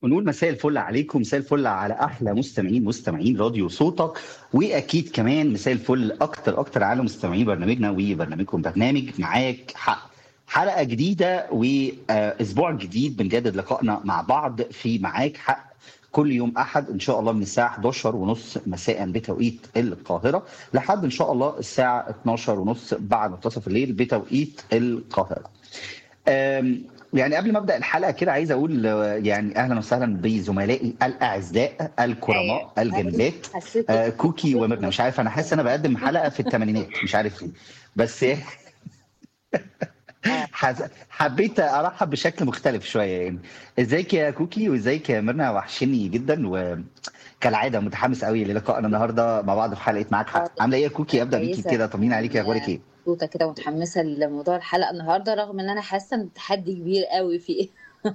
ونقول مساء الفل عليكم مساء الفل على احلى مستمعين مستمعين راديو صوتك واكيد كمان مساء الفل اكتر اكتر على مستمعين برنامجنا وبرنامجكم برنامج معاك حق حلقه جديده واسبوع جديد بنجدد لقائنا مع بعض في معاك حق كل يوم احد ان شاء الله من الساعه 11 ونص مساء بتوقيت القاهره لحد ان شاء الله الساعه 12 ونص بعد منتصف الليل بتوقيت القاهره. أم، يعني قبل ما ابدا الحلقه كده عايز اقول آه، يعني اهلا وسهلا بزملائي الاعزاء الكرماء الجميلات حسيت آه، كوكي وميرنا مش عارف انا حاسس انا بقدم حلقه في الثمانينات مش عارف ليه بس حز- حبيت ارحب بشكل مختلف شويه يعني ازيك يا كوكي وازيك يا ميرنا وحشني جدا وكالعاده متحمس قوي للقائنا النهارده مع بعض في حلقه معاك حق عامله ايه يا كوكي ابدا بيكي كويسة. كده طمنين عليكي اخبارك ايه مبسوطة كده ومتحمسة لموضوع الحلقة النهاردة رغم ان انا حاسة ان تحدي كبير قوي فيه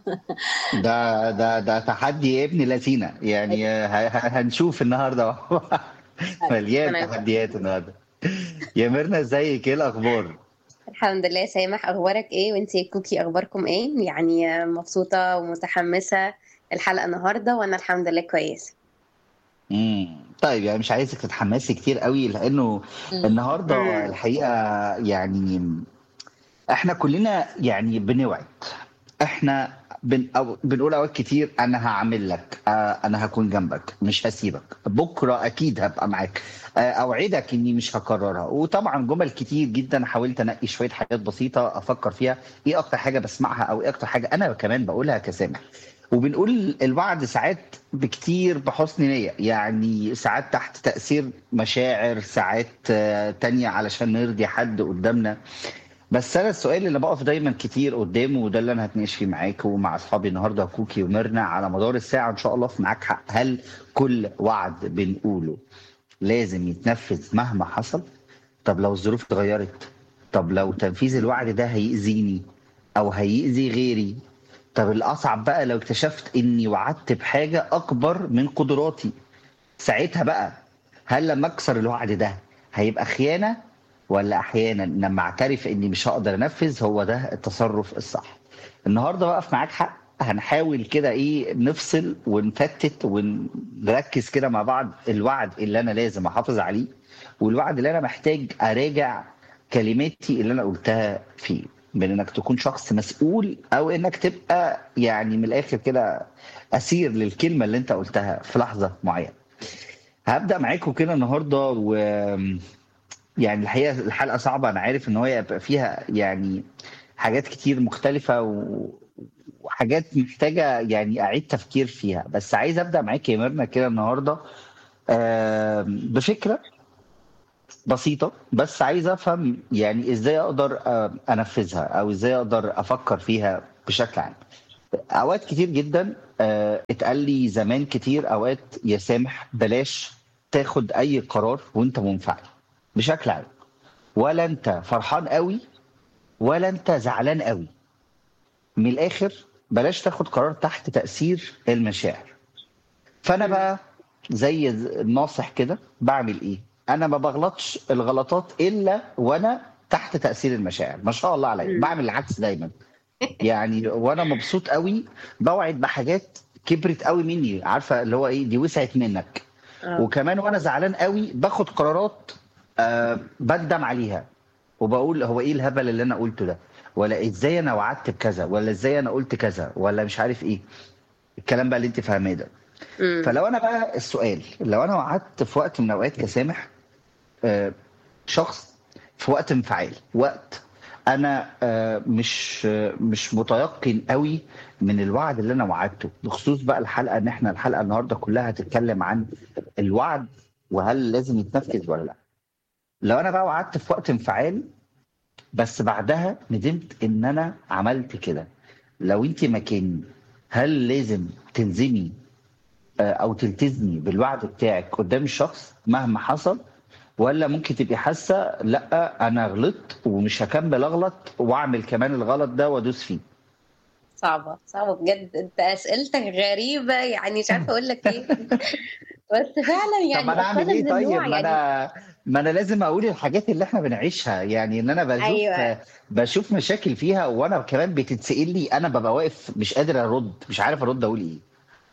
ده ده ده تحدي يا ابن لذينه يعني ه- ه- هنشوف النهارده مليان تمام. تحديات النهارده يا ميرنا ازيك ايه الاخبار الحمد لله سامح اخبارك ايه وانتي يا كوكي اخباركم ايه يعني مبسوطه ومتحمسه الحلقه النهارده وانا الحمد لله كويسه امم طيب يعني مش عايزك تتحمسي كتير قوي لانه مم. النهارده مم. الحقيقه يعني احنا كلنا يعني بنوعد احنا بن أو بنقول اوقات كتير انا هعمل لك آه انا هكون جنبك مش هسيبك بكره اكيد هبقى معاك آه اوعدك اني مش هكررها وطبعا جمل كتير جدا حاولت انقي شويه حاجات بسيطه افكر فيها ايه اكتر حاجه بسمعها او ايه اكتر حاجه انا كمان بقولها كسامح وبنقول الوعد ساعات بكتير بحسن نية يعني ساعات تحت تأثير مشاعر ساعات آه، تانية علشان نرضي حد قدامنا بس انا السؤال اللي بقف دايما كتير قدامه وده اللي انا هتناقش فيه معاك ومع اصحابي النهارده كوكي وميرنا على مدار الساعه ان شاء الله في معاك حق هل كل وعد بنقوله لازم يتنفذ مهما حصل طب لو الظروف اتغيرت طب لو تنفيذ الوعد ده هيأذيني او هيأذي غيري طب الاصعب بقى لو اكتشفت اني وعدت بحاجه اكبر من قدراتي ساعتها بقى هل لما اكسر الوعد ده هيبقى خيانه ولا احيانا لما اعترف اني مش هقدر انفذ هو ده التصرف الصح النهارده بقف معاك حق هنحاول كده ايه نفصل ونفتت ونركز كده مع بعض الوعد اللي انا لازم احافظ عليه والوعد اللي انا محتاج اراجع كلماتي اللي انا قلتها فيه من انك تكون شخص مسؤول او انك تبقى يعني من الاخر كده اسير للكلمه اللي انت قلتها في لحظه معينه هبدا معاكم كده النهارده و يعني الحقيقه الحلقه صعبه انا عارف ان هو يبقى فيها يعني حاجات كتير مختلفه و... وحاجات محتاجه يعني اعيد تفكير فيها بس عايز ابدا معاك يا ميرنا كده النهارده آم، بفكره بسيطه بس عايز افهم يعني ازاي اقدر آه، انفذها او ازاي اقدر افكر فيها بشكل عام اوقات كتير جدا آه، اتقال لي زمان كتير اوقات يا سامح بلاش تاخد اي قرار وانت منفعل بشكل عام ولا انت فرحان قوي ولا انت زعلان قوي من الاخر بلاش تاخد قرار تحت تاثير المشاعر فانا بقى زي الناصح كده بعمل ايه انا ما بغلطش الغلطات الا وانا تحت تاثير المشاعر ما شاء الله عليا مم. بعمل العكس دايما يعني وانا مبسوط قوي بوعد بحاجات كبرت قوي مني عارفه اللي هو ايه دي وسعت منك آه. وكمان وانا زعلان قوي باخد قرارات آه بندم عليها وبقول هو ايه الهبل اللي انا قلته ده ولا ازاي انا وعدت بكذا ولا ازاي انا قلت كذا ولا مش عارف ايه الكلام بقى اللي انت فاهماه ده مم. فلو انا بقى السؤال لو انا وعدت في وقت من الاوقات كسامح آه، شخص في وقت انفعال وقت انا آه، مش آه، مش متيقن قوي من الوعد اللي انا وعدته بخصوص بقى الحلقه ان احنا الحلقه النهارده كلها هتتكلم عن الوعد وهل لازم يتنفذ ولا لا لو انا بقى وعدت في وقت انفعال بس بعدها ندمت ان انا عملت كده لو انت مكاني هل لازم تلزمي آه، او تلتزمي بالوعد بتاعك قدام الشخص مهما حصل ولا ممكن تبقي حاسه لا انا غلطت ومش هكمل اغلط واعمل كمان الغلط ده وادوس فيه صعبه صعبه بجد انت اسئلتك غريبه يعني مش عارفه اقول لك ايه بس فعلا يعني طب انا اعمل أصلاً ايه من طيب النوع ما يعني انا ما انا لازم اقول الحاجات اللي احنا بنعيشها يعني ان انا بشوف ايوه بشوف مشاكل فيها وانا كمان بتتسال لي انا ببقى واقف مش قادر ارد مش عارف ارد اقول ايه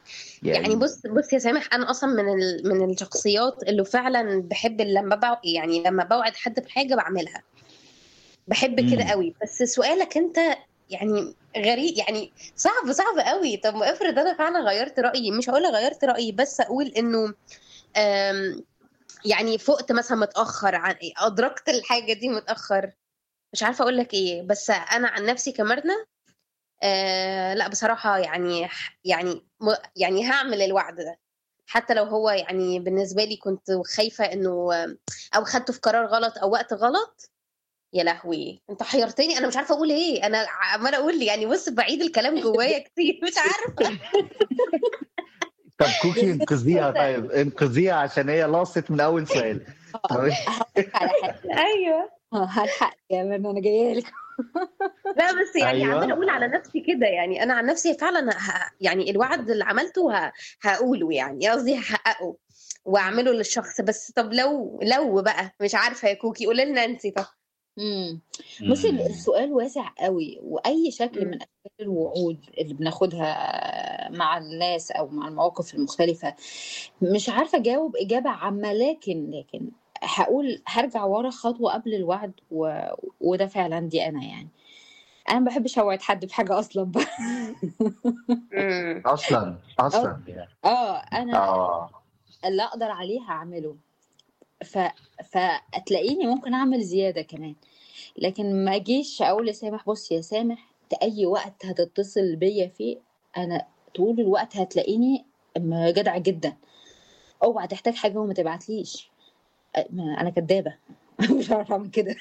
يعني بص بص يا سامح انا اصلا من ال... من الشخصيات اللي فعلا بحب لما بع... يعني لما بوعد حد بحاجه بعملها بحب كده مم. قوي بس سؤالك انت يعني غريب يعني صعب صعب قوي طب ما افرض انا فعلا غيرت رايي مش هقول غيرت رايي بس اقول انه أم، يعني فقت مثلا متاخر عن ادركت الحاجه دي متاخر مش عارفه اقول لك ايه بس انا عن نفسي كمرنة آه لا بصراحه يعني يعني م- يعني هعمل الوعد ده حتى لو هو يعني بالنسبه لي كنت خايفه انه او خدته في قرار غلط او وقت غلط يا لهوي انت حيرتني انا مش عارفه اقول ايه انا عماله اقول يعني بص بعيد الكلام جوايا كتير مش عارفه طب كوكي انقذيها طيب انقذيها عشان هي لاصت من اول سؤال طب هقولك على حاجه ايوه آه، هلحق يا مرنا انا جايه لك لا بس يعني أيوة. عماله اقول على نفسي كده يعني انا عن نفسي فعلا ه... يعني الوعد اللي عملته ه... هقوله يعني قصدي هحققه واعمله للشخص بس طب لو لو بقى مش عارفه يا كوكي قولي لنا انت طب امم بصي السؤال واسع قوي واي شكل مم. من اشكال الوعود اللي بناخدها مع الناس او مع المواقف المختلفه مش عارفه اجاوب اجابه عامه لكن لكن هقول هرجع ورا خطوه قبل الوعد و... وده فعلا دي انا يعني انا ما بحبش اوعد حد بحاجه اصلا بقى مم. اصلا اصلا يعني. اه انا اه اللي اقدر عليه هعمله ف... فتلاقيني ممكن اعمل زياده كمان لكن ما اجيش اقول لسامح بص يا سامح انت اي وقت هتتصل بيا فيه انا طول الوقت هتلاقيني م- جدع جدا اوعى تحتاج حاجه وما تبعتليش أ- ما انا كدابه مش هعرف اعمل كده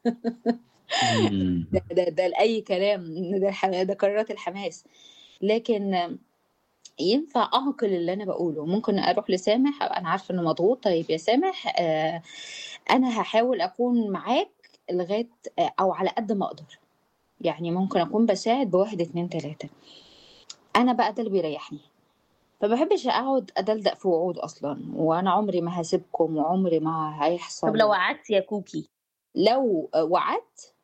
مم. ده, ده, ده لاي كلام ده الح- ده قرارات الحماس لكن ينفع اعقل اللي انا بقوله ممكن اروح لسامح انا عارفه انه مضغوط طيب يا سامح آه انا هحاول اكون معاك لغايه آه او على قد ما اقدر يعني ممكن اكون بساعد بواحد اتنين تلاته انا بقى ده اللي بيريحني فما بحبش اقعد ادلدق في وعود اصلا وانا عمري ما هسيبكم وعمري ما هيحصل طب لو وعدت يا كوكي لو وعدت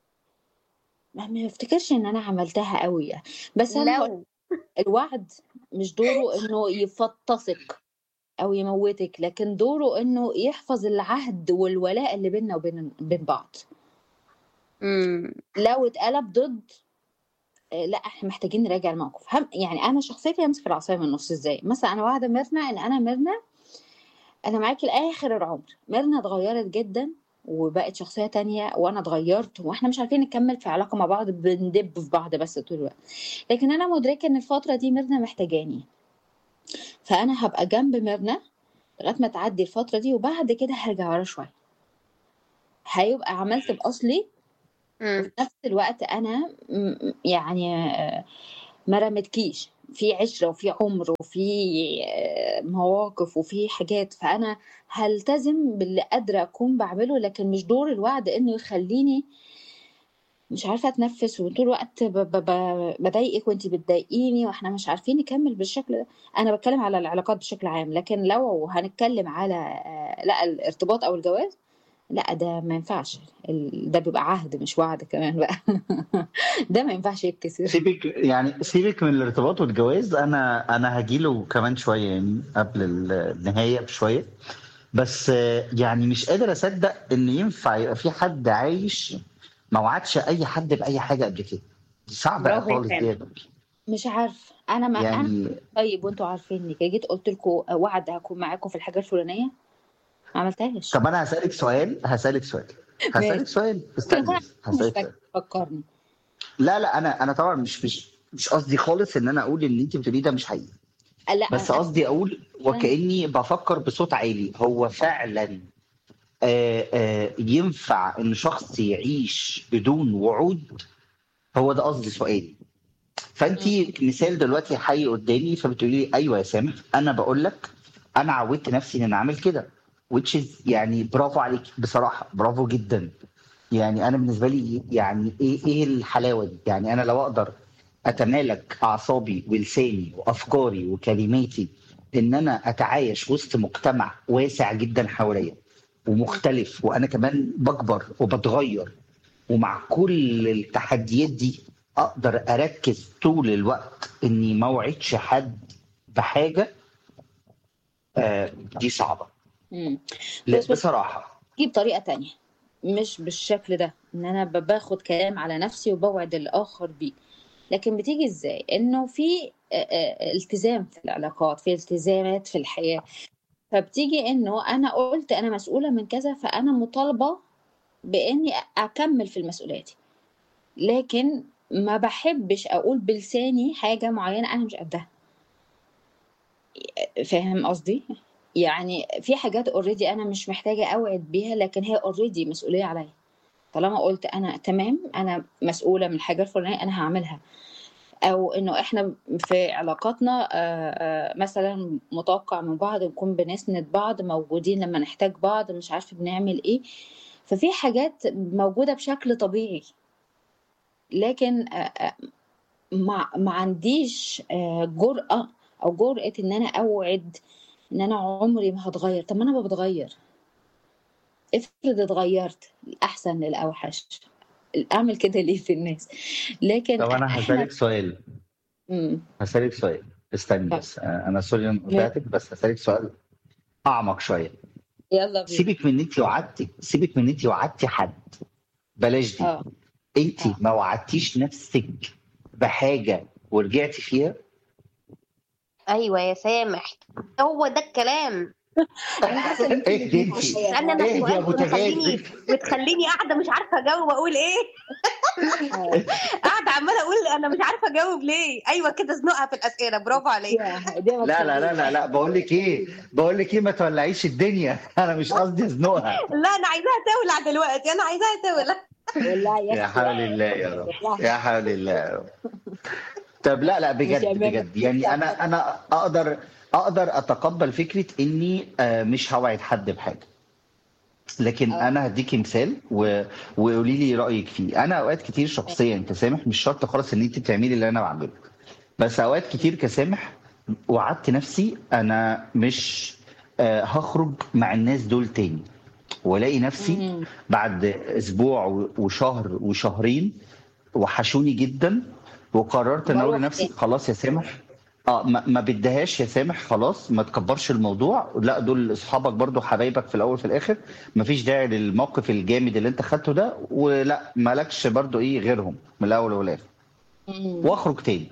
ما ما افتكرش ان انا عملتها قوي بس انا هقول لو الوعد مش دوره انه يفطسك او يموتك لكن دوره انه يحفظ العهد والولاء اللي بيننا وبين بين بعض مم. لو اتقلب ضد آه، لا احنا محتاجين نراجع الموقف هم يعني انا شخصيتي همسك العصايه من النص ازاي مثلا انا واحده ميرنا ان انا ميرنا انا معاكي لاخر العمر ميرنا اتغيرت جدا وبقت شخصيه تانية وانا اتغيرت واحنا مش عارفين نكمل في علاقه مع بعض بندب في بعض بس طول الوقت لكن انا مدركه ان الفتره دي ميرنا محتاجاني فانا هبقى جنب ميرنا لغايه ما تعدي الفتره دي وبعد كده هرجع ورا شويه هيبقى عملت باصلي مم. وفي نفس الوقت انا م- يعني آه، ما رمتكيش في عشرة وفي عمر وفي آه، مواقف وفي حاجات فأنا هلتزم باللي قادرة أكون بعمله لكن مش دور الوعد إنه يخليني مش عارفة أتنفس وطول الوقت ب- ب- ب- بضايقك وأنتي بتضايقيني وإحنا مش عارفين نكمل بالشكل ده أنا بتكلم على العلاقات بشكل عام لكن لو هنتكلم على آه، لا الارتباط أو الجواز لا ده ما ينفعش ال- ده بيبقى عهد مش وعد كمان بقى ده ما ينفعش يتكسر سيبك يعني سيبك من الارتباط والجواز انا انا هجيله كمان شويه يعني قبل النهايه بشويه بس آه، يعني مش قادر اصدق ان ينفع يبقى في حد عايش ما وعدش اي حد باي حاجه قبل كده دي صعبه برافو يا خالص سامي. دي مش عارف انا ما انا يعني طيب وانتوا عارفيني كده جيت قلت لكم وعد هكون معاكم في الحاجه الفلانيه ما عملتهاش طب انا هسالك سؤال هسالك سؤال هسالك ماشي. سؤال ممكن استنى يكون بس. مش هسالك سؤال فاكر فكرني لا لا انا انا طبعا مش مش مش قصدي خالص ان انا اقول ان انت بتقوليه ده مش حقيقي لا بس أنا- قصدي اقول وكاني بفكر بصوت عالي هو فعلا آه، آه، ينفع ان شخص يعيش بدون وعود هو ده قصدي سؤالي فانت مثال دلوقتي حي قدامي فبتقولي لي ايوه يا سامح انا بقول لك انا عودت نفسي ان انا اعمل كده which is يعني برافو عليك بصراحه برافو جدا يعني انا بالنسبه لي يعني ايه ايه الحلاوه دي يعني انا لو اقدر اتمالك اعصابي ولساني وافكاري وكلماتي ان انا اتعايش وسط مجتمع واسع جدا حواليا ومختلف وانا كمان بكبر وبتغير ومع كل التحديات دي اقدر اركز طول الوقت اني ما اوعدش حد بحاجه آه دي صعبه مم. لا بس- بس- بصراحه دي بطريقة تانية مش بالشكل ده ان انا ب- باخد كلام على نفسي وبوعد الاخر بيه لكن بتيجي ازاي انه في آه، آه، التزام في العلاقات في التزامات في الحياة فبتيجي انه انا قلت انا مسؤولة من كذا فانا مطالبة باني اكمل في المسؤولية دي لكن ما بحبش اقول بلساني حاجة معينة انا مش قدها فاهم قصدي يعني في حاجات اوريدي انا مش محتاجة اوعد بيها لكن هي اوريدي مسؤولية عليا طالما قلت انا تمام انا مسؤولة من الحاجة الفلانية انا هعملها او انه احنا في علاقاتنا آه، آه، مثلا متوقع من بعض نكون بنسند بعض موجودين لما نحتاج بعض مش عارفه بنعمل ايه ففي حاجات موجوده بشكل طبيعي لكن آه، آه، ما ما عنديش آه، جرأة او جرأة ان انا اوعد ان انا عمري ما هتغير طب ما انا بتغير افرض اتغيرت الاحسن للاوحش اعمل كده ليه في الناس لكن طب انا احنا هسألك سؤال مم. هسألك سؤال استني طب. بس آه، انا سوري انا قطعتك بس هسألك سؤال اعمق شويه يلا بينا سيبك من ان انت وعدتي سيبك من ان انت وعدتي حد بلاش دي اه انت آه. ما وعدتيش نفسك بحاجه ورجعتي فيها ايوه يا سامح هو ده الكلام انا حاسه ان ايه دي انت استنى انا ايه دي يا السؤال بتخليني متجاهل بتخليني قاعده مش عارفه اجاوب اقول ايه قاعده عماله اقول انا مش عارفه اجاوب ليه ايوه كده زنقها في الاسئله برافو عليك لا لا لا لا لا بقول لك ايه بقول لك ايه ما تولعيش الدنيا انا مش قصدي ازنقها لا انا عايزاها تولع دلوقتي انا عايزاها تولع والله يا يا حول الله يا رب يا حول الله يا رب طب لا لا مش بجد أمامك. بجد يعني انا انا اقدر اقدر اتقبل فكره اني آه، مش هوعد حد بحاجه لكن آه. انا هديكي مثال و... وقولي لي رايك فيه انا اوقات كتير شخصيا كسامح مش شرط خالص ان انت تعملي اللي انا بعمله بس اوقات كتير كسامح وعدت نفسي انا مش آه، هخرج مع الناس دول تاني والاقي نفسي مم. بعد اسبوع و- وشهر وشهرين وحشوني جدا وقررت ان اقول بروح لنفسي تاني. خلاص يا سامح اه ما, ما بديهاش يا سامح خلاص ما تكبرش الموضوع لا دول اصحابك برضو حبايبك في الاول وفي الاخر ما فيش داعي للموقف الجامد اللي انت خدته ده ولا مالكش برضو ايه غيرهم من الاول والاخر مم. واخرج تاني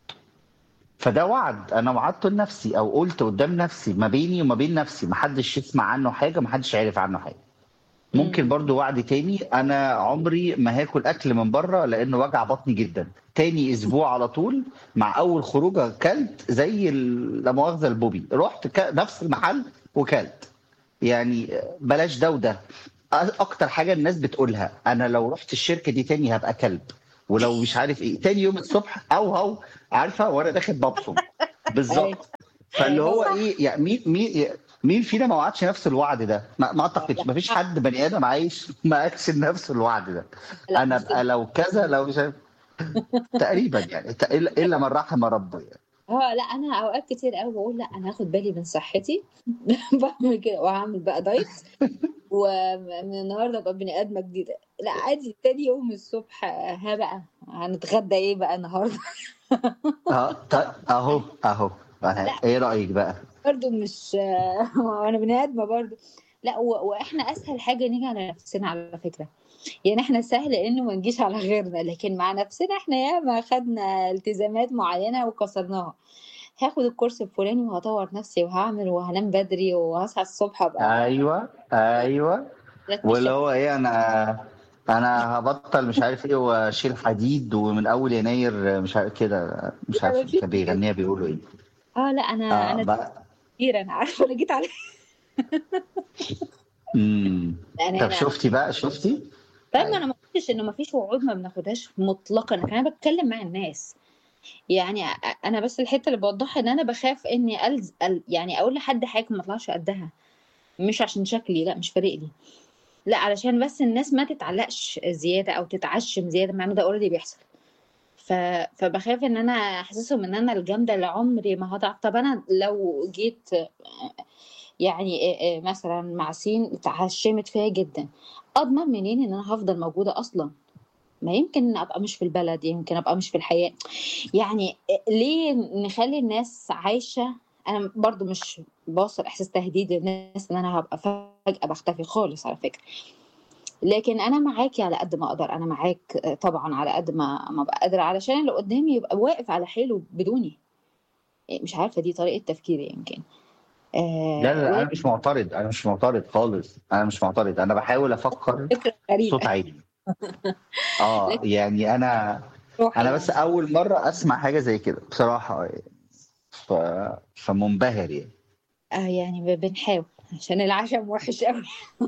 فده وعد انا وعدته لنفسي او قلت قدام نفسي ما بيني وما بين نفسي ما حدش يسمع عنه حاجه ما حدش عارف عنه حاجه ممكن مم. برضو وعد تاني انا عمري ما هاكل اكل من بره لانه وجع بطني جدا تاني اسبوع على طول مع اول خروجه كلت زي ال- لا مؤاخذه البوبي رحت ك- نفس المحل وكلت يعني بلاش ده وده أ- اكتر حاجه الناس بتقولها انا لو رحت الشركه دي تاني هبقى كلب ولو مش عارف ايه تاني يوم الصبح او هو عارفه وانا داخل ببصم بالظبط فاللي هو ايه يعني مين مين مين فينا ما وعدش نفس الوعد ده؟ ما, ما اعتقدش ما فيش حد بني ادم عايش ما قالش نفس الوعد ده لا، انا مش ابقى لو كذا لو مش عارف تقريبا يعني ت- الا إلا من رحم ربي يعني. اه لا انا اوقات كتير قوي بقول لا انا هاخد بالي من صحتي بعمل كده وهعمل بقى دايت ومن النهارده ابقى بني ادمه جديده لا عادي تاني يوم الصبح ها بقى هنتغدى ايه بقى النهارده اه ط- اهو اهو لا. ايه رايك بقى؟ برضو مش انا بني ادمه برضو لا و... واحنا اسهل حاجه نيجي على نفسنا على فكره يعني احنا سهل انه ما نجيش على غيرنا لكن مع نفسنا احنا ياما خدنا التزامات معينه وكسرناها هاخد الكورس الفلاني وهطور نفسي وهعمل وهنام بدري وهصحى الصبح ابقى ايوه ايوه واللي هو ايه انا انا هبطل مش عارف ايه واشيل حديد ومن اول يناير مش عارف كده مش لا، عارف مفيش كان بيغنيها بيقولوا ايه اه لا انا اه انا بقى كتير انا عارفه انا جيت على امم يعني طب انا شفتي بقى شفتي؟ طيب ما انا ما قلتش انه ما فيش وعود ما بناخدهاش مطلقا لكن انا بتكلم مع الناس يعني أ- انا بس الحته اللي بوضحها ان انا بخاف اني ألز... أل... يعني اقول لحد حاجه ما اطلعش قدها مش عشان شكلي لا مش فارق لي لا علشان بس الناس ما تتعلقش زياده او تتعشم زياده مع ان ده اوريدي بيحصل ف... فبخاف ان انا احسسهم ان انا الجامده اللي عمري ما هضعف طب انا لو جيت يعني آه، آه، مثلا مع سين اتعشمت فيها جدا اضمن منين ان انا هفضل موجوده اصلا ما يمكن ابقى مش في البلد يمكن ابقى مش في الحياه يعني ليه نخلي الناس عايشه انا برضو مش بوصل احساس تهديد للناس ان انا هبقى فجاه بختفي خالص على فكره لكن انا معاكي على قد ما اقدر انا معاك طبعا على قد ما ما ابقى قادره علشان اللي قدامي يبقى واقف على حيله بدوني مش عارفه دي طريقه تفكيري يمكن لا لا لا، انا مش معترض انا مش معترض خالص انا مش معترض انا بحاول افكر فكره غريبه صوت عالي اه لكن يعني انا روحي انا بس يعني اول مره اسمع حاجه زي كده بصراحه يعني ف... فمنبهر يعني آه يعني ب- بنحاول عشان العشم وحش قوي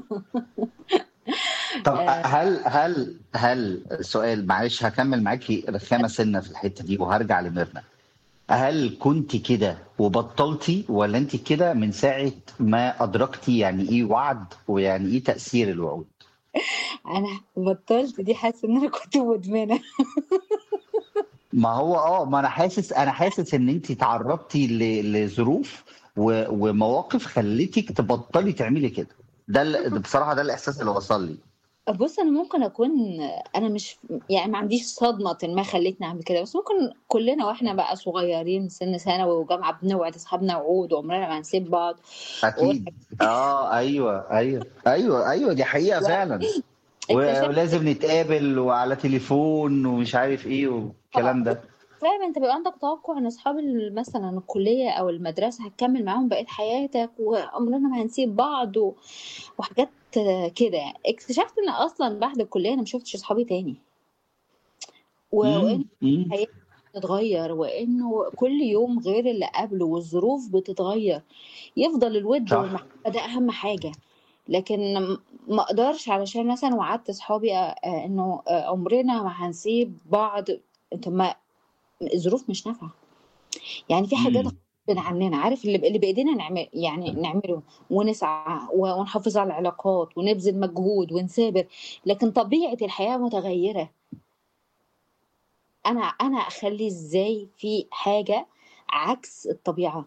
طب آه هل هل هل سؤال معلش هكمل معاكي رخامه سنه في الحته دي وهرجع لميرنا هل كنت كده وبطلتي ولا انت كده من ساعه ما ادركتي يعني ايه وعد ويعني ايه تاثير الوعود انا بطلت دي حاسه ان انا كنت مدمنه ما هو اه ما انا حاسس انا حاسس ان انت تعرضتي ل- لظروف و- ومواقف خلتك تبطلي تعملي كده ده ال- ده بصراحه ده الاحساس اللي وصل لي بص انا ممكن اكون انا مش يعني ما عنديش صدمه ما خلتني اعمل كده بس ممكن كلنا واحنا بقى صغيرين سن ثانوي وجامعه بنوعد اصحابنا وعود وعمرنا ما هنسيب بعض اكيد اه ايوه ايوه ايوه ايوه دي حقيقه فعلا و- اكتشفت ولازم نتقابل وعلى تليفون ومش عارف ايه والكلام ده فاهم انت بيبقى عندك توقع ان اصحاب ال- مثلا الكليه او المدرسه هتكمل معاهم بقيه حياتك وعمرنا ما هنسيب بعض و... وحاجات كده يعني اكتشفت ان اصلا بعد الكليه انا ما شفتش اصحابي تاني و... وان امم امم الحياه بتتغير وانه كل يوم غير اللي قبله والظروف بتتغير يفضل الود صح والمحبه ده اهم حاجه لكن م- ما اقدرش علشان مثلا وعدت اصحابي آه، آه، انه آه، عمرنا ما هنسيب بعض انت ما الظروف مش نافعه يعني في حاجات امم غصب عننا عارف اللي اللي بايدينا نعمل يعني نعمله ونسعى و- ونحافظ على العلاقات ونبذل مجهود ونثابر لكن طبيعه الحياه متغيره انا انا اخلي ازاي في حاجه عكس الطبيعه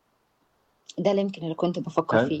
ده اللي يمكن اللي كنت بفكر حلو. فيه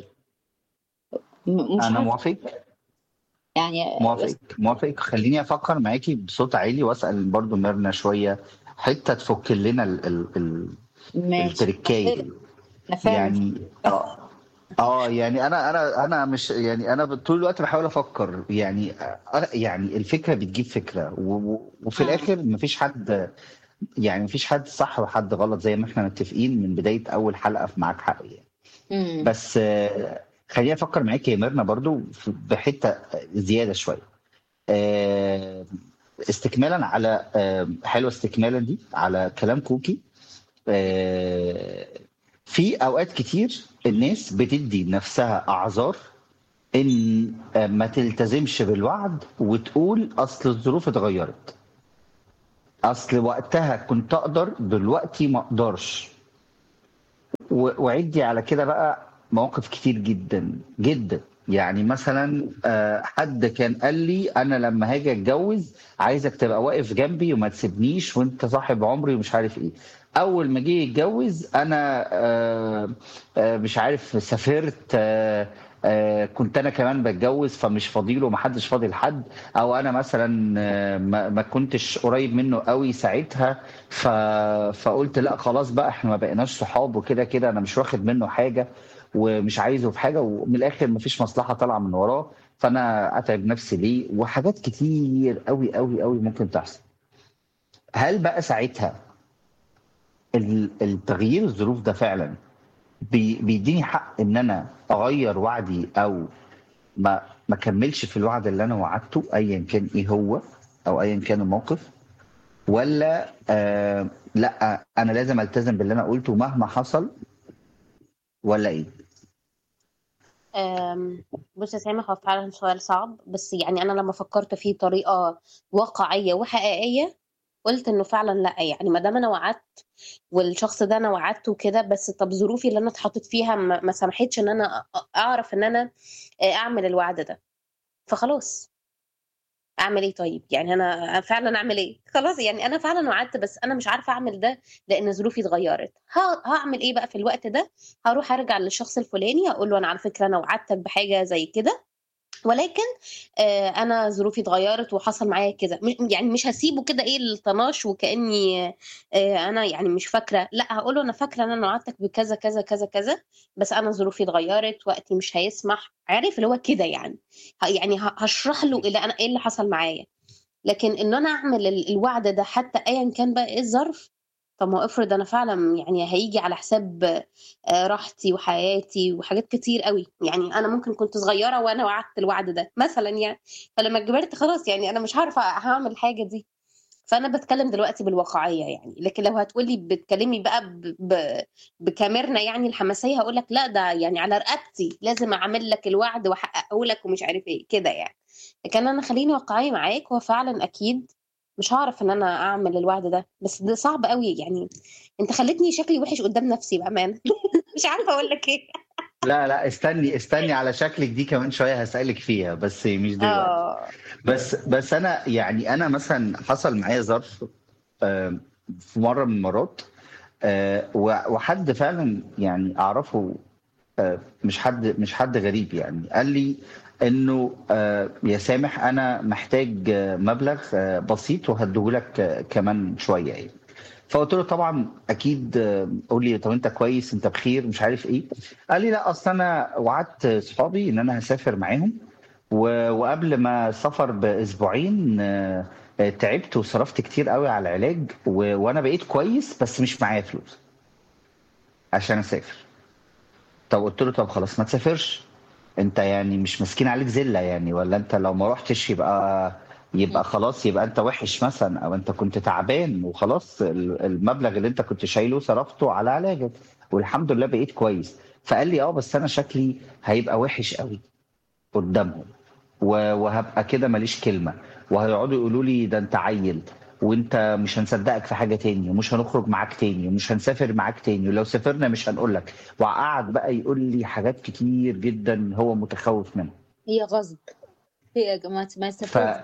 م- مش انا عارفه موافق يعني بس موافق موافق خليني افكر معاكي بصوت عالي واسال برضو ميرنا شويه حته تفك لنا ال ال ال ماشي التركايه دي انا فعلا يعني اه اه يعني انا انا انا مش يعني انا طول الوقت بحاول افكر يعني أنا- يعني الفكره بتجيب فكره و- و- وفي آه. الاخر مفيش حد يعني مفيش حد صح وحد غلط زي ما احنا متفقين من بدايه اول حلقه في معاك حق يعني مم. بس آه، خليني افكر معاك يا ميرنا برضو في- بحته زياده شويه آه، استكمالا على آه، حلوه استكمالا دي على كلام كوكي آه، في اوقات كتير الناس بتدي نفسها اعذار ان آه، ما تلتزمش بالوعد وتقول اصل الظروف اتغيرت اصل وقتها كنت اقدر دلوقتي ما اقدرش و- وعدي على كده بقى مواقف كتير جدا جدا يعني مثلا آه، حد كان قال لي انا لما هاجي اتجوز عايزك تبقى واقف جنبي وما تسيبنيش وانت صاحب عمري ومش عارف ايه اول ما جه يتجوز انا آه، آه، مش عارف سافرت آه، آه، كنت انا كمان بتجوز فمش فاضيله ومحدش فاضي لحد او انا مثلا آه، ما ما كنتش قريب منه قوي ساعتها ف... فقلت لا خلاص بقى احنا ما بقيناش صحاب وكده كده انا مش واخد منه حاجه ومش عايزه في حاجه ومن الاخر مفيش مصلحه طالعه من وراه فانا اتعب نفسي ليه وحاجات كتير قوي قوي قوي ممكن تحصل هل بقى ساعتها ال- التغيير الظروف ده فعلا بي- بيديني حق ان انا اغير وعدي او ما ما كملش في الوعد اللي انا وعدته ايا كان ايه هو او ايا كان الموقف ولا آه لا انا لازم التزم باللي انا قلته مهما حصل ولا ايه أم، بص يا سامح هو فعلا سؤال صعب بس يعني انا لما فكرت فيه بطريقه واقعيه وحقيقيه قلت انه فعلا لا يعني ما دام انا وعدت والشخص ده انا وعدته كده بس طب ظروفي اللي انا اتحطيت فيها ما ما سمحتش ان انا أ- اعرف ان انا اعمل الوعد ده فخلاص اعمل ايه طيب يعني انا فعلا اعمل ايه خلاص يعني انا فعلا وعدت بس انا مش عارفه اعمل ده لان ظروفي اتغيرت ه- هعمل ايه بقى في الوقت ده هروح ارجع للشخص الفلاني اقول له انا على فكره انا وعدتك بحاجه زي كده ولكن آه، انا ظروفي اتغيرت وحصل معايا كده م- يعني مش هسيبه كده ايه الطناش وكاني آه، انا يعني مش فاكره لا هقول له انا فاكره ان انا وعدتك بكذا كذا كذا كذا بس انا ظروفي اتغيرت وقتي مش هيسمح عارف اللي هو كده يعني ه- يعني ه- هشرح له اللي انا ايه اللي حصل معايا لكن ان انا اعمل ال- الوعد ده حتى ايا كان بقى ايه الظرف طب ما هو افرض انا فعلا يعني هيجي على حساب آه، راحتي وحياتي وحاجات كتير قوي يعني انا ممكن كنت صغيره وانا وعدت الوعد ده مثلا يعني فلما كبرت خلاص يعني انا مش عارفه هعمل الحاجه دي فانا بتكلم دلوقتي بالواقعيه يعني لكن لو هتقولي بتكلمي بقى ب... ب... بكاميرنا يعني الحماسيه هقول لك لا ده يعني على رقبتي لازم اعمل لك الوعد واحققه لك ومش عارف ايه كده يعني لكن انا خليني واقعيه معاك هو فعلا اكيد مش هعرف ان انا اعمل الوعد ده بس ده صعب قوي يعني انت خلتني شكلي وحش قدام نفسي بامانه مش عارفه اقول لك ايه لا لا استني استني على شكلك دي كمان شويه هسألك فيها بس مش دلوقتي اه بس بس انا يعني انا مثلا حصل معايا ظرف آه، في مره من المرات آه، و- وحد فعلا يعني اعرفه آه، مش حد مش حد غريب يعني قال لي انه آه، يا سامح انا محتاج آه، مبلغ آه، بسيط وهديهولك آه، كمان شويه يعني فقلت له طبعا اكيد آه، قول لي طب انت كويس انت بخير مش عارف ايه قال لي لا اصل انا وعدت صحابي ان انا هسافر معاهم و- وقبل ما السفر باسبوعين آه، آه، تعبت وصرفت كتير قوي على العلاج و- وانا بقيت كويس بس مش معايا فلوس عشان اسافر طب قلت له طب خلاص ما تسافرش انت يعني مش مسكين عليك زله يعني ولا انت لو ما رحتش يبقى يبقى خلاص يبقى انت وحش مثلا او انت كنت تعبان وخلاص ال- المبلغ اللي انت كنت شايله صرفته على علاجك والحمد لله بقيت كويس فقال لي اه بس انا شكلي هيبقى وحش قوي قدامهم و- وهبقى كده ماليش كلمه وهيقعدوا يقولوا لي ده انت عيل وانت مش هنصدقك في حاجه تاني ومش هنخرج معاك تاني ومش هنسافر معاك تاني ولو سافرنا مش هنقول لك وقعد بقى يقول لي حاجات كتير جدا هو متخوف منها هي غصب هي يا جماعه ما ف يسافر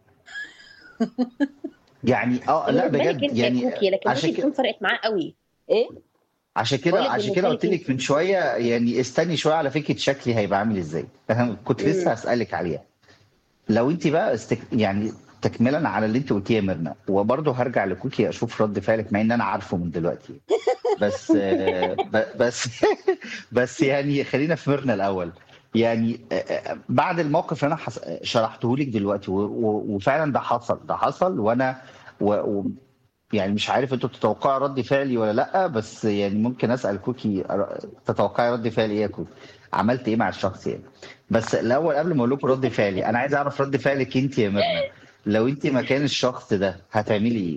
يعني اه لا بالنسبه لك بجد انت يعني يا كوكي لكن عشان ممكن كده تكون فرقت معاه قوي ايه عشان بقول كده لك عشان بالنسبه كده لك قلت انت لك من شويه يعني استني شويه على فكره شكلي هيبقى عامل ازاي انا كنت لسه امم هسالك عليها لو انت بقى استك... يعني تكملا على اللي انت قلتيه يا ميرنا وبرضه هرجع لكوكي اشوف رد فعلك مع ان انا عارفه من دلوقتي بس آه، ب- بس بس يعني خلينا في ميرنا الاول يعني آه، آه، بعد الموقف اللي انا حس... شرحته لك دلوقتي و... و... وفعلا ده حصل ده حصل وانا و... و... يعني مش عارف انتوا تتوقعوا رد فعلي ولا لا بس يعني ممكن اسال كوكي أر- تتوقعي رد فعلي ايه يا كوكي عملت ايه مع الشخص يعني بس الاول قبل ما اقول لكم رد فعلي انا عايز اعرف رد فعلك انت يا ميرنا لو انت مكان الشخص ده هتعملي ايه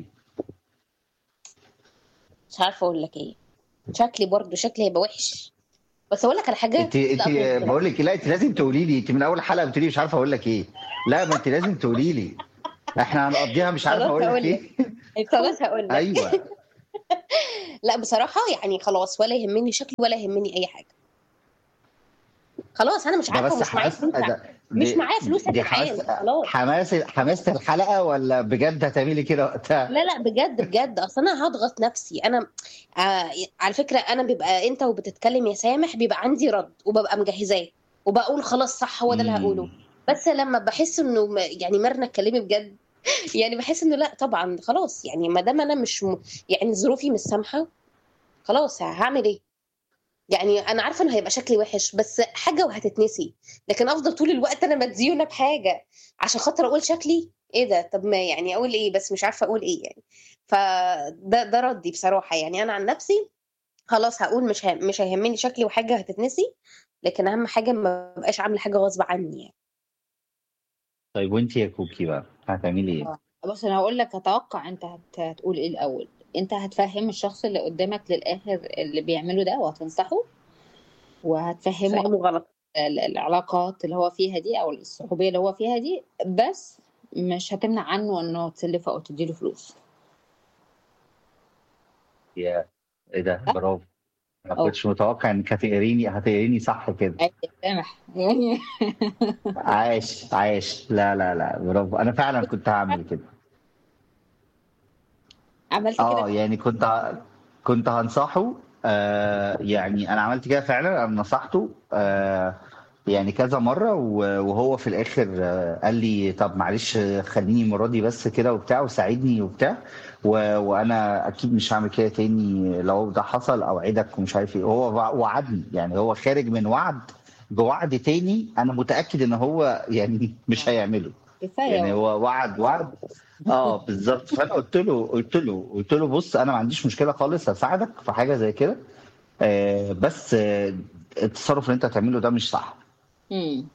مش عارفه اقول لك ايه شكلي برضو شكلي هيبقى وحش بس اقول لك على حاجه انت انت لا بص بقول لك لا انت لازم تقولي لي انت من اول حلقه بتقولي مش عارفه اقول لك ايه لا ما انت لازم تقولي لي احنا هنقضيها مش عارفه خلاص اقول لك هقول لك ايه خلاص هقول لك ايوه لا بصراحه يعني خلاص ولا يهمني شكلي ولا يهمني اي حاجه خلاص انا مش ده عارفه بس ومش معايا حماس فلوس ده مش دي, معايا فلوس يا دي جدعان حماس خلاص حماس حماسة الحلقه ولا بجد هتعملي كده وقتها لا لا بجد بجد اصل انا هضغط نفسي انا آه على فكره انا بيبقى انت وبتتكلم يا سامح بيبقى عندي رد وببقى مجهزاه وبقول خلاص صح هو ده اللي هقوله امم بس لما بحس انه م- يعني مرنا اتكلمي بجد يعني بحس انه لا طبعا خلاص يعني ما دام انا مش م... يعني ظروفي مش سامحه خلاص هعمل ايه يعني انا عارفه انه هيبقى شكلي وحش بس حاجه وهتتنسي لكن افضل طول الوقت انا مديونه بحاجه عشان خاطر اقول شكلي ايه ده طب ما يعني اقول ايه بس مش عارفه اقول ايه يعني فده ده ردي بصراحه يعني انا عن نفسي خلاص هقول مش هم مش هيهمني شكلي وحاجه هتتنسي لكن اهم حاجه ما بقاش عامله حاجه غصب عني يعني طيب وانت يا كوكي بقى هتعملي ايه اه بص انا هقول لك اتوقع انت هت... هتقول ايه الاول انت هتفهم الشخص اللي قدامك للاخر اللي بيعمله ده وهتنصحه وهتفهمه فاهمه غلط ال- العلاقات اللي هو فيها دي او الصحوبيه اللي هو فيها دي بس مش هتمنع عنه انه تسلفه او تديله فلوس يا ايه ده اه برافو ما أو كنتش متوقع انك هتقريني هتقريني صح كده عادي سامح يعني عاش عاش لا لا لا برافو انا فعلا كنت هعمل كده عملت كده اه يعني كنت ه- كنت هنصحه آه يعني انا عملت كده فعلا انا نصحته آه يعني كذا مره و- وهو في الاخر آه، قال لي طب معلش آه، خليني المره دي بس كده وبتاع وساعدني وبتاع و... وانا اكيد مش هعمل كده تاني لو ده حصل اوعدك ومش عارف ايه هو وع- وعدني يعني هو خارج من وعد بوعد تاني انا متاكد ان هو يعني مش هيعمله كفايه يعني هو وعد وعد اه بالظبط فانا قلت له قلت له قلت له بص انا ما عنديش مشكله خالص هساعدك في حاجه زي كده آه بس آه التصرف اللي انت هتعمله ده مش صح مم.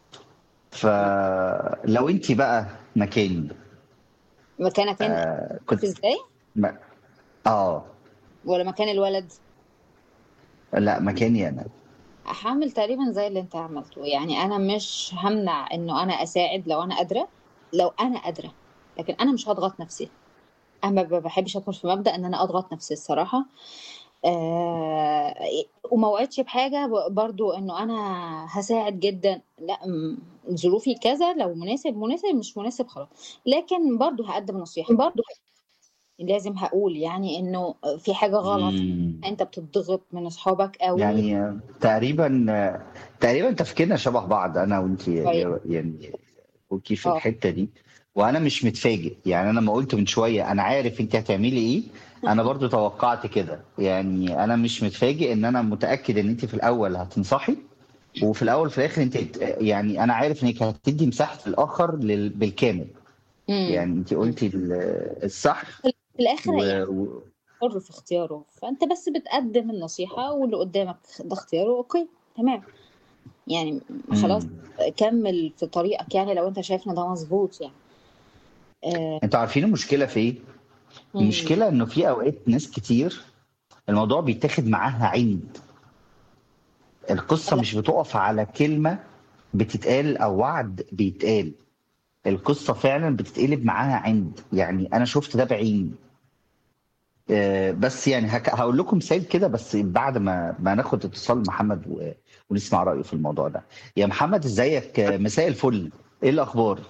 فلو انت بقى مكاني مكانك انت آه كنت ازاي ما اه ولا مكان الولد لا مكاني انا هعمل تقريبا زي اللي انت عملته يعني انا مش همنع انه انا اساعد لو انا قادره لو انا قادره لكن انا مش هضغط نفسي انا ما بحبش ادخل في مبدا ان انا اضغط نفسي الصراحه آه وما وعدش بحاجه ب- برضو انه انا هساعد جدا لا م- ظروفي كذا لو مناسب مناسب مش مناسب خلاص لكن برضو هقدم نصيحه برضو لازم هقول يعني انه في حاجه غلط مم. انت بتضغط من اصحابك قوي يعني آه، تقريبا آه، تقريبا تفكيرنا شبه بعض انا وانت طيب. يعني اوكي في اه. الحته دي وانا مش متفاجئ يعني انا ما قلت من شويه انا عارف انت هتعملي ايه انا برضو توقعت كده يعني انا مش متفاجئ ان انا متاكد ان انت في الاول هتنصحي وفي الاول في الاخر انت يعني انا عارف انك هتدي مساحه الاخر لل- بالكامل مم. يعني انت قلتي ال- الصح في الاخر يعني و... و... حر في اختياره فانت بس بتقدم النصيحه واللي قدامك ده اختياره اوكي تمام يعني خلاص مم. كمل في طريقك يعني لو انت شايف ان ده مظبوط يعني آه، انتوا عارفين المشكله في ايه؟ مم. المشكله انه في اوقات ناس كتير الموضوع بيتاخد معاها عند القصه لا. مش بتقف على كلمه بتتقال او وعد بيتقال القصه فعلا بتتقلب معاها عند يعني انا شفت ده بعيني آه، بس يعني هك... هقول لكم مثال كده بس بعد ما ما ناخد اتصال محمد و... ونسمع رايه في الموضوع ده يا محمد ازيك آه، مساء الفل ايه الاخبار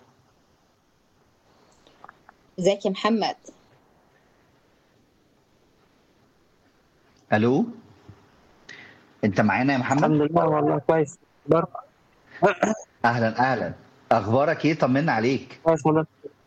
ازيك يا محمد الو انت معانا يا محمد الحمد لله والله كويس برضه اهلا اهلا اخبارك ايه طمنا عليك كويس والله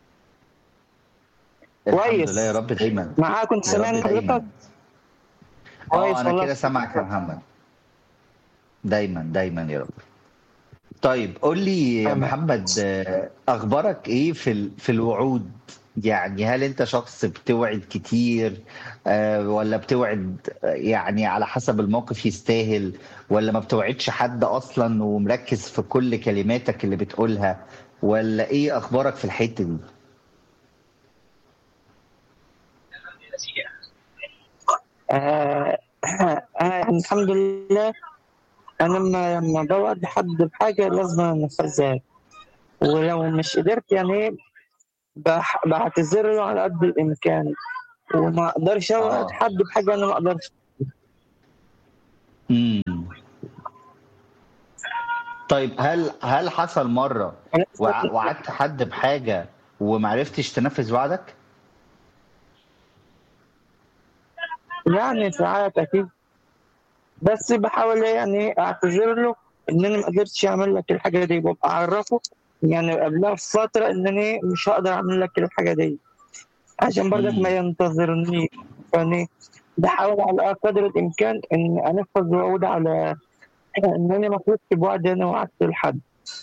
الحمد كويس. لله يا رب دايما معاك كنت يا سامعني رب دايما حضرتك كويس اه انا والله. كده سامعك يا محمد دايما دايما يا رب طيب قول لي يا تمام. محمد آه، اخبارك ايه في ال- في الوعود يعني هل انت شخص بتوعد كتير آه، ولا بتوعد آه، يعني على حسب الموقف يستاهل ولا ما بتوعدش حد اصلا ومركز في كل كلماتك اللي بتقولها ولا ايه اخبارك في الحتة دي آه آه يعني الحمد لله انا لما لما بوعد حد بحاجه لازم انفذها ولو مش قدرت يعني بح- بعتذر له على قد الامكان وما اقدرش اوعد آه. حد بحاجه انا ما اقدرش امم طيب هل هل حصل مرة وع- وعدت حد بحاجة ومعرفتش تنفذ وعدك؟ يعني ساعات اكيد بس بحاول يعني اعتذر له ان انا ما قدرتش اعمل لك الحاجه دي وابقى اعرفه يعني قبلها بفتره ان انا مش هقدر اعمل لك الحاجه دي عشان برضك مم. ما ينتظرني فاني بحاول على قدر الامكان ان انفذ وعود على ان انا ما فزتش بوعد انا وعدت لحد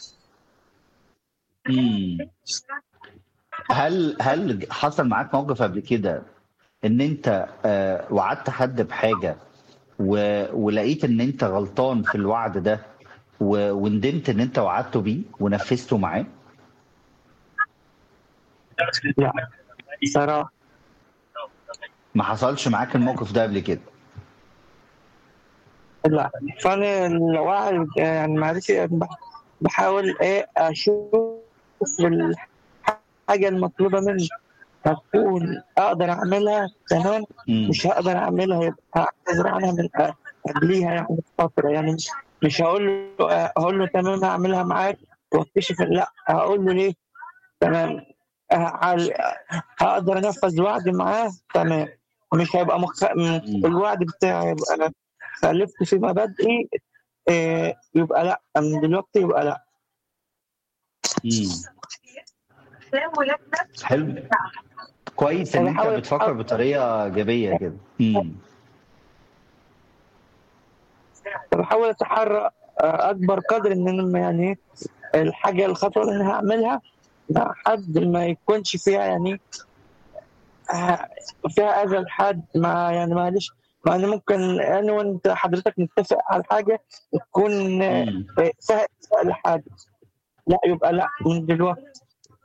امم هل هل حصل معاك موقف قبل كده ان انت آه، وعدت حد بحاجة و... ولقيت ان انت غلطان في الوعد ده و... وندمت ان انت وعدته بيه ونفذته معاه؟ لا صراحه ما حصلش معاك الموقف ده قبل كده؟ لا فانا الوعد يعني معلش بح- بحاول ايه اشوف الحاجه المطلوبه مني هتكون اقدر اعملها تمام امم مش هقدر اعملها يبقى اعتذر عنها من قبليها يعني بفتره يعني مش مش هقول له هقول له تمام هعملها معاك واكتشف لا هقول له ليه تمام هعل- هقدر انفذ وعدي معاه تمام مش هيبقى مخ... م- الوعد بتاعي يبقى انا خالفت في مبادئي آه، يبقى لا من دلوقتي يبقى لا مم. حلو كويس ان أنا انت بحاول بتفكر بطريقه ايجابيه كده مم. بحاول اتحرى آه، اكبر قدر ان انا يعني الحاجه الخطوه اللي انا هعملها مع حد ما يكونش فيها يعني آه، فيها اذى لحد ما يعني معلش ما انا ممكن انا وانت حضرتك نتفق على حاجه تكون آه، مم. فيها اذى لحد لا يبقى لا من دلوقتي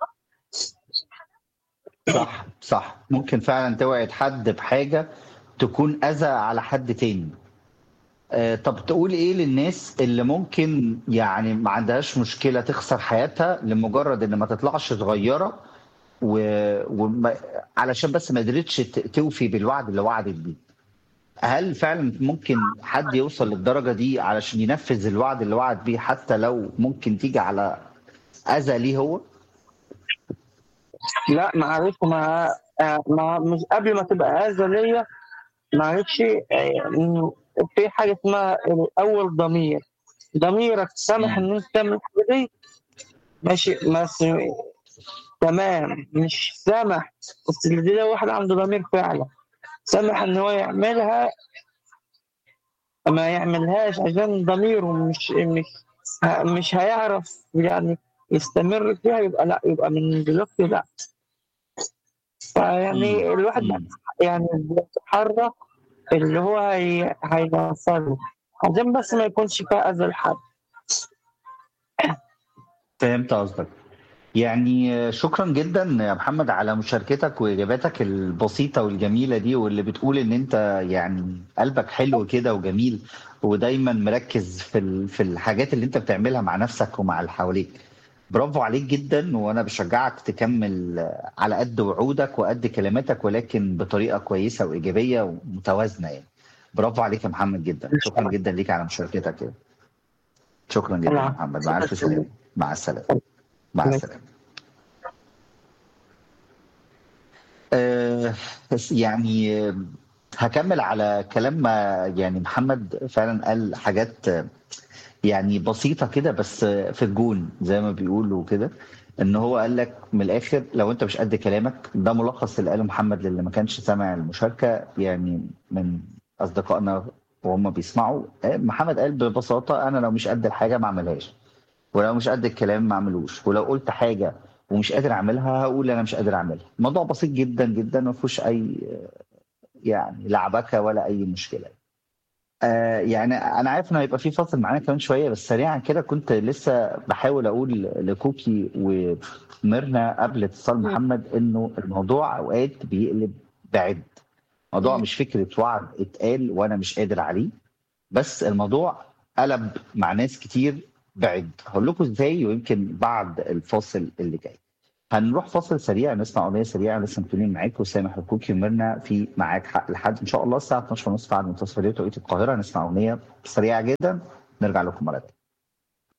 صح صح ممكن فعلا توعد حد بحاجه تكون اذى على حد تاني آه، طب تقول ايه للناس اللي ممكن يعني ما عندهاش مشكله تخسر حياتها لمجرد ان ما تطلعش صغيره و... وما... علشان بس ما قدرتش ت- توفي بالوعد اللي وعدت بيه هل فعلا ممكن حد يوصل للدرجه دي علشان ينفذ الوعد اللي وعد بيه حتى لو ممكن تيجي على اذى ليه هو؟ لا معلش ما آه، ما مش قبل ما تبقى اذى ليا معلش آه، إنه في حاجه اسمها الاول ضمير ضميرك سامح ان انت تعمل الحاجه دي ماشي بس تمام مش سامح بس اللي ده واحد عنده ضمير فعلا سامح ان هو يعملها ما يعملهاش عشان ضميره مش مش مش هيعرف يعني يستمر فيها يبقى لا يبقى من دلوقتي لا فيعني الواحد مم. يعني بيتحرك اللي هو هي... هيوصله عشان بس ما يكونش فيها اذى لحد فهمت قصدك يعني شكرا جدا يا محمد على مشاركتك واجاباتك البسيطه والجميله دي واللي بتقول ان انت يعني قلبك حلو كده وجميل ودايما مركز في ال- في الحاجات اللي انت بتعملها مع نفسك ومع اللي حواليك برافو عليك جدا وانا بشجعك تكمل على قد وعودك وقد كلماتك ولكن بطريقه كويسه وايجابيه ومتوازنه يعني برافو عليك يا محمد جدا شكرا جدا ليك على مشاركتك كده شكرا جدا يا محمد مع الف سلامه مع السلامه مع السلامه آه، بس يعني آه، هكمل على كلام ما يعني محمد فعلا قال حاجات آه، يعني بسيطة كده بس آه، في الجون زي ما بيقولوا كده ان هو قال لك من الاخر لو انت مش قد كلامك ده ملخص اللي قاله محمد للي ما كانش سامع المشاركة يعني من اصدقائنا وهم بيسمعوا آه، محمد قال ببساطة انا لو مش قد الحاجة ما اعملهاش ولو مش قد الكلام ما اعملوش ولو قلت حاجه ومش قادر اعملها هقول انا مش قادر اعملها الموضوع بسيط جدا جدا ما فيهوش اي يعني لعبكه ولا اي مشكله آه يعني انا عارف انه هيبقى في فاصل معانا كمان شويه بس سريعا كده كنت لسه بحاول اقول لكوكي وميرنا قبل اتصال مم. محمد انه الموضوع اوقات بيقلب بعد موضوع مم. مش فكره وعد اتقال وانا مش قادر عليه بس الموضوع قلب مع ناس كتير بعد هقول لكم ازاي ويمكن بعد الفاصل اللي جاي هنروح فاصل سريع نسمع اغنيه سريعه لسه مكملين معاكم سامح وكوكي وميرنا في معاك حق لحد ان شاء الله الساعه 12 ونص بعد منتصف الليل توقيت القاهره نسمع اغنيه سريعه جدا نرجع لكم مره تانية